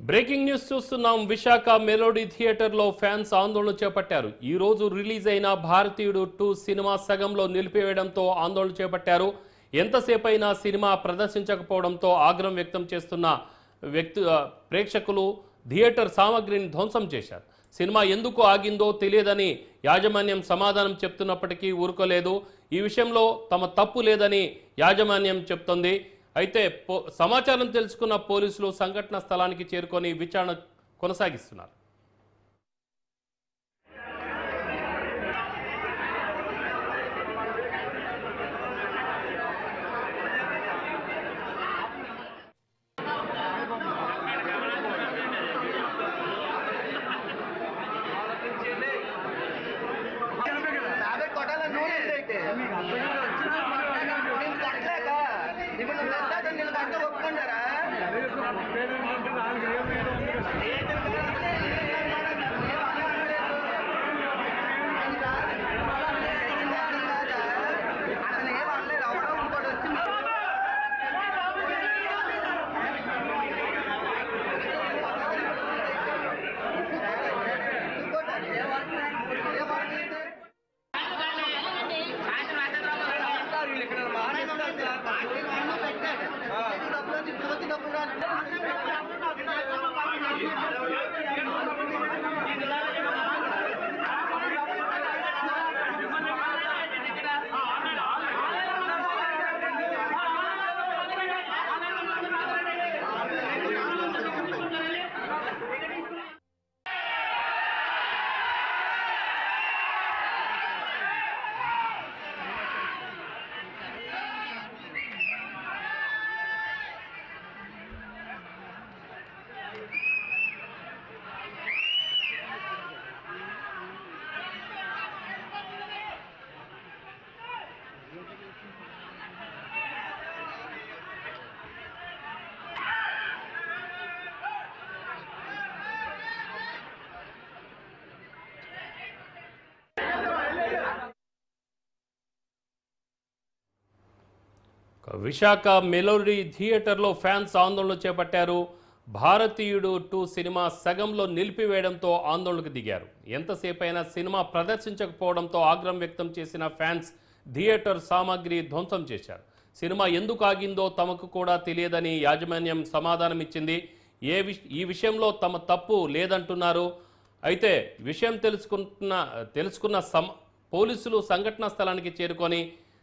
breaking news చూస్తున్నాం Visakha melody థియేటర్లో fans ఆందోళన చేపట్టారు ఈ రోజు రిలీజ్ అయిన భారతీయుడు టూ సినిమా సగంలో నిలిపివేయడంతో ఆందోళన చేపట్టారు ఎంతసేపు అయినా సినిమా ప్రదర్శించకపోవడంతో ఆగ్రహం వ్యక్తం చేస్తున్న వ్యక్తి ఆ, ప్రేక్షకులు థియేటర్ సామగ్రిని ధ్వంసం చేశారు సినిమా ఎందుకు ఆగిందో తెలియదని యాజమాన్యం సమాధానం చెప్తున్నప్పటికీ ఊరుకోలేదు ఈ విషయంలో తమ తప్పు లేదని యాజమాన్యం చెప్తోంది అయితే పో- సమాచారం తెలుసుకున్న పోలీసులు సంఘటన స్థలానికి చేరుకొని విచారణ కొనసాగిస్తున్నారు యాభై కొట్టాల నూనె అయితే నేను కట్టలేక ఇప్పుడు నువ్వు కట్టాక నేను కట్ట ఒప్పుకుంటారా అతను ఏం అనలేదు అవడం ఇంకోటి వచ్చింది విశాఖ మెలోడీ థియేటర్లో ఫ్యాన్స్ ఆందోళన చేపట్టారు భారతీయుడు టూ సినిమా సగంలో నిలిపివేయడంతో ఆందోళనకు దిగారు ఎంతసేపైనా సినిమా ప్రదర్శించకపోవడంతో ఆగ్రహం వ్యక్తం చేసిన ఫ్యాన్స్ థియేటర్ సామాగ్రి ధ్వంసం చేశారు సినిమా ఎందుకు ఆగిందో తమకు కూడా తెలియదని యాజమాన్యం సమాధానం ఇచ్చింది ఏ విష ఈ విషయంలో తమ తప్పు లేదంటున్నారు అయితే విషయం తెలుసుకున్న తెలుసుకున్న సమ పోలీసులు సంఘటనా స్థలానికి చేరుకొని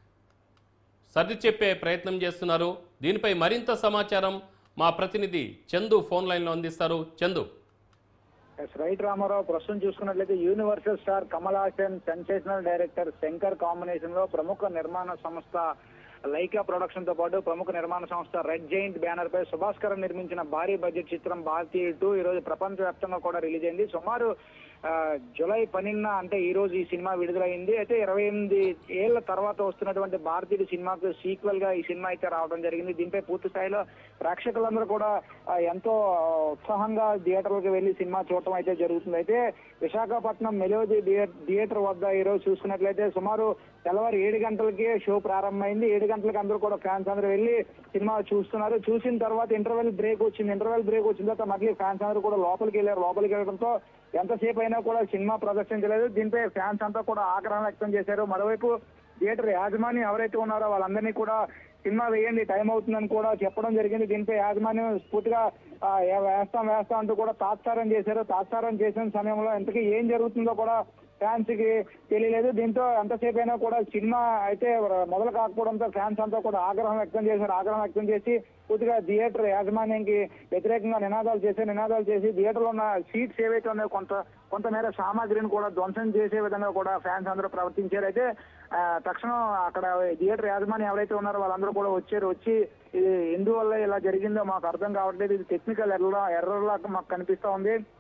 సర్ది చెప్పే ప్రయత్నం చేస్తున్నారు దీనిపై మరింత సమాచారం మా ప్రతినిధి చందు ఫోన్ లైన్లో అందిస్తారు చందు ఎస్ రైట్ రామారావు ప్రస్తుతం చూసుకున్నట్లయితే universal star Kamal Haasan sensational director Shankar combination లో ప్రముఖ నిర్మాణ సంస్థ లైకా ప్రొడక్షన్ తో పాటు ప్రముఖ నిర్మాణ సంస్థ రెడ్ జైంట్ బ్యానర్ పై సుభాస్కర్ నిర్మించిన భారీ బడ్జెట్ చిత్రం భారతీయ టూ ఈ రోజు ప్రపంచ వ్యాప్తంగా కూడా రిలీజ్ అయింది సుమారు ఆ, జూలై పన్నెండున అంటే ఈ రోజు ఈ సినిమా విడుదలైంది అయితే ఇరవై ఎనిమిది ఏళ్ల తర్వాత వస్తున్నటువంటి భారతీయుడు సినిమాకు సీక్వెల్ గా ఈ సినిమా అయితే రావడం జరిగింది దీనిపై పూర్తి స్థాయిలో ప్రేక్షకులందరూ కూడా ఆ, ఎంతో ఉత్సాహంగా థియేటర్లకు వెళ్లి సినిమా చూడటం అయితే జరుగుతుంది అయితే విశాఖపట్నం మెలోజీ థియేటర్ వద్ద ఈ రోజు చూసుకున్నట్లయితే సుమారు తెల్లవారు ఏడు గంటలకే షో ప్రారంభమైంది ఏడు గంటలకు అందరూ కూడా ఫ్యాన్స్ అందరూ వెళ్ళి సినిమా చూస్తున్నారు చూసిన తర్వాత ఇంటర్వెల్ బ్రేక్ వచ్చింది ఇంటర్వెల్ బ్రేక్ వచ్చిన తర్వాత మళ్ళీ ఫ్యాన్స్ అందరూ కూడా లోపలికి వెళ్ళారు లోపలికి వెళ్ళడంతో ఎంతసేపు అయినా కూడా సినిమా ప్రదర్శించలేదు దీనిపై ఫ్యాన్స్ అంతా కూడా ఆగ్రహం వ్యక్తం చేశారు మరోవైపు థియేటర్ యాజమాన్యం ఎవరైతే ఉన్నారో వాళ్ళందరినీ కూడా సినిమా వేయండి టైం అవుతుందని కూడా చెప్పడం జరిగింది దీనిపై యాజమాన్యం పూర్తిగా ఆ, ఏ- వేస్తాం వేస్తాం అంటూ కూడా తాత్సారం చేశారు తాత్సారం చేసిన సమయంలో ఇంతకీ ఏం జరుగుతుందో కూడా ఫ్యాన్స్ కి తెలియలేదు దీంతో ఎంతసేపు అయినా కూడా సినిమా అయితే మొదలు కాకపోవడంతో ఫ్యాన్స్ అంతా కూడా ఆగ్రహం వ్యక్తం చేశారు ఆగ్రహం వ్యక్తం చేసి పూర్తిగా థియేటర్ యాజమాన్యానికి వ్యతిరేకంగా నినాదాలు చేశారు నినాదాలు చేసి థియేటర్ లో ఉన్న సీట్స్ ఏవైతే ఉన్నాయో కొంత కొంతమేర సామాగ్రిని కూడా ధ్వంసం చేసే విధంగా కూడా ఫ్యాన్స్ అందరూ ప్రవర్తించారు అయితే ఆ, తక్షణం అక్కడ థియేటర్ యాజమాన్యం ఎవరైతే ఉన్నారో వాళ్ళందరూ కూడా వచ్చారు వచ్చి ఇది ఎందువల్ల ఇలా జరిగిందో మాకు అర్థం కావట్లేదు ఇది టెక్నికల్ ఎర్ర ఎర్రర్ లాగా మాకు కనిపిస్తా ఉంది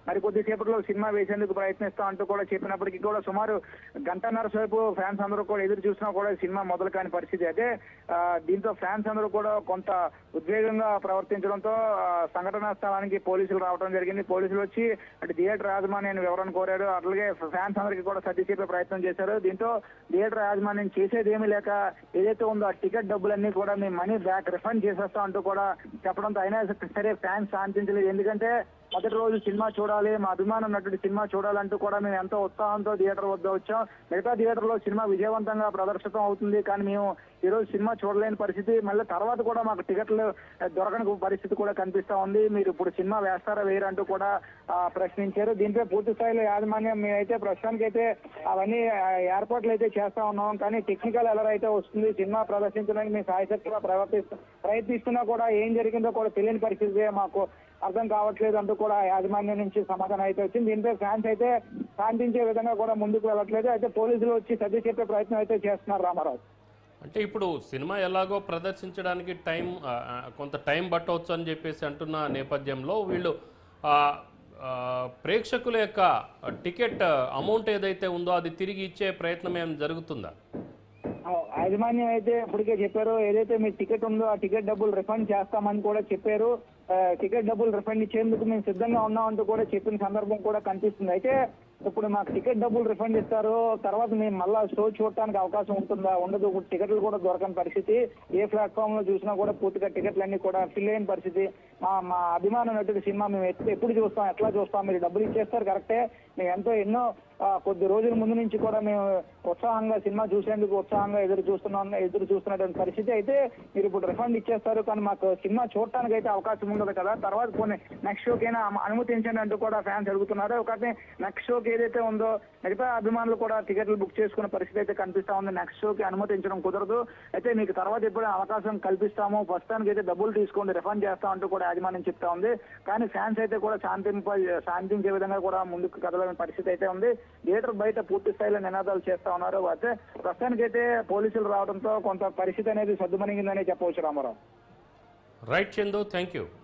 మరి కొద్దిసేపట్లో సినిమా వేసేందుకు ప్రయత్నిస్తాం అంటూ కూడా చెప్పినప్పటికీ కూడా సుమారు గంటన్నర సేపు ఫ్యాన్స్ అందరూ కూడా ఎదురు చూసినా కూడా సినిమా మొదలు కాని పరిస్థితి అయితే ఆ, దీంతో ఫ్యాన్స్ అందరూ కూడా కొంత ఉద్వేగంగా ప్రవర్తించడంతో ఆ, సంఘటనా స్థలానికి పోలీసులు రావడం జరిగింది పోలీసులు వచ్చి అటు థియేటర్ యాజమాన్యాన్ని వివరణ కోరారు అట్లాగే ఫ్యాన్స్ అందరికీ కూడా సర్ది చెప్పే ప్రయత్నం చేశారు దీంతో థియేటర్ యాజమాన్యం చేసేది ఏమీ లేక ఏదైతే ఉందో ఆ టికెట్ డబ్బులన్నీ కూడా మేము మనీ బ్యాక్ రిఫండ్ చేసేస్తాం అంటూ కూడా చెప్పడంతో అయినా సరే ఫ్యాన్స్ శాంతించలేదు ఎందుకంటే మొదటి రోజు సినిమా చూడాలి మా అభిమానం నటుడి సినిమా చూడాలంటూ కూడా మేము ఎంతో ఉత్సాహంతో థియేటర్ వద్ద వచ్చాం మిగతా థియేటర్ లో సినిమా విజయవంతంగా ప్రదర్శితం అవుతుంది కానీ మేము ఈ రోజు సినిమా చూడలేని పరిస్థితి మళ్ళీ తర్వాత కూడా మాకు టికెట్లు దొరకని పరిస్థితి కూడా కనిపిస్తా ఉంది మీరు ఇప్పుడు సినిమా వేస్తారా వేయరంటూ కూడా ఆ, ప్రశ్నించారు దీంట్లో పూర్తి స్థాయిలో యాజమాన్యం మేమైతే ప్రస్తుతానికి అయితే అవన్నీ ఆ, ఏర్పాట్లు అయితే చేస్తా ఉన్నాం కానీ టెక్నికల్ ఎలర్ అయితే వస్తుంది సినిమా ప్రదర్శించడానికి మేము సాయశక్తిగా ప్రవర్తిస్తూ ప్రయత్నిస్తున్నా కూడా ఏం జరిగిందో కూడా తెలియని పరిస్థితి మాకు అర్థం కావట్లేదు అంటూ కూడా యాజమాన్యం నుంచి సమాధానం అయితే వచ్చింది దీంతో ఫ్యాన్స్ అయితే శాంతించే విధంగా కూడా ముందుకు వెళ్ళట్లేదు అయితే పోలీసులు వచ్చి సర్ది చెప్పే ప్రయత్నం అయితే చేస్తున్నారు రామారావు అంటే ఇప్పుడు సినిమా ఎలాగో ప్రదర్శించడానికి టైం ఆ, ఆ, కొంత టైం పట్టవచ్చు అని చెప్పేసి అంటున్న నేపథ్యంలో వీళ్ళు ఆ, ఆ, ప్రేక్షకుల యొక్క టికెట్ అమౌంట్ ఏదైతే ఉందో అది తిరిగి ఇచ్చే ప్రయత్నం ఏమైనా జరుగుతుందా ఆ, యాజమాన్యం అయితే ఇప్పటికే చెప్పారు ఏదైతే మీ టికెట్ ఉందో ఆ టికెట్ డబ్బులు రిఫండ్ చేస్తామని కూడా చెప్పారు ఆ, టికెట్ డబ్బులు రిఫండ్ ఇచ్చేందుకు మేము సిద్ధంగా ఉన్నామంటూ కూడా చెప్పిన సందర్భం కూడా కనిపిస్తుంది అయితే ఇప్పుడు మాకు టికెట్ డబ్బులు రిఫండ్ ఇస్తారు తర్వాత మేము మళ్ళా షో చూడటానికి అవకాశం ఉంటుందా ఉండదు ఇప్పుడు టికెట్లు కూడా దొరకని పరిస్థితి ఏ ప్లాట్ఫామ్ లో చూసినా కూడా పూర్తిగా టికెట్లు అన్ని కూడా ఫిల్ అయిన పరిస్థితి మా మా అభిమానం నటుడి సినిమా మేము ఎప్పుడు ఎప్పుడు చూస్తాం ఎట్లా చూస్తాం మీరు డబ్బులు ఇచ్చేస్తారు కరెక్టే మేము ఎంతో ఎన్నో ఆ, కొద్ది రోజుల ముందు నుంచి కూడా మేము ఉత్సాహంగా సినిమా చూసేందుకు ఉత్సాహంగా ఎదురు చూస్తున్నాం ఎదురు చూస్తున్నటువంటి పరిస్థితి అయితే మీరు ఇప్పుడు రిఫండ్ ఇచ్చేస్తారు కానీ మాకు సినిమా చూడటానికి అయితే అవకాశం ఉండదు కదా తర్వాత కొన్ని నెక్స్ట్ షోకైనా అమ- అనుమతించండి అంటూ కూడా ఫ్యాన్స్ అడుగుతున్నారు ఒకటి నెక్స్ట్ షోకి ఏదైతే ఉందో మిగతా అభిమానులు కూడా టికెట్లు బుక్ చేసుకునే పరిస్థితి అయితే కనిపిస్తా ఉంది నెక్స్ట్ షోకి అనుమతించడం కుదరదు అయితే మీకు తర్వాత ఎప్పుడు అవకాశం కల్పిస్తాము ప్రస్తుతానికి అయితే డబ్బులు తీసుకోండి రిఫండ్ చేస్తాం అంటూ కూడా యాజమాన్యం చెప్తా ఉంది కానీ ఫ్యాన్స్ అయితే కూడా శాంతింప శాంతించే విధంగా కూడా ముందుకు కదలని పరిస్థితి అయితే ఉంది థియేటర్ బయట పూర్తి స్థాయిలో నినాదాలు చేస్తా ఉన్నారు అయితే ప్రస్తుతానికైతే పోలీసులు రావడంతో కొంత పరిస్థితి అనేది సద్దుమణిగిందనే చెప్పవచ్చు Ramarao right Chandu thank you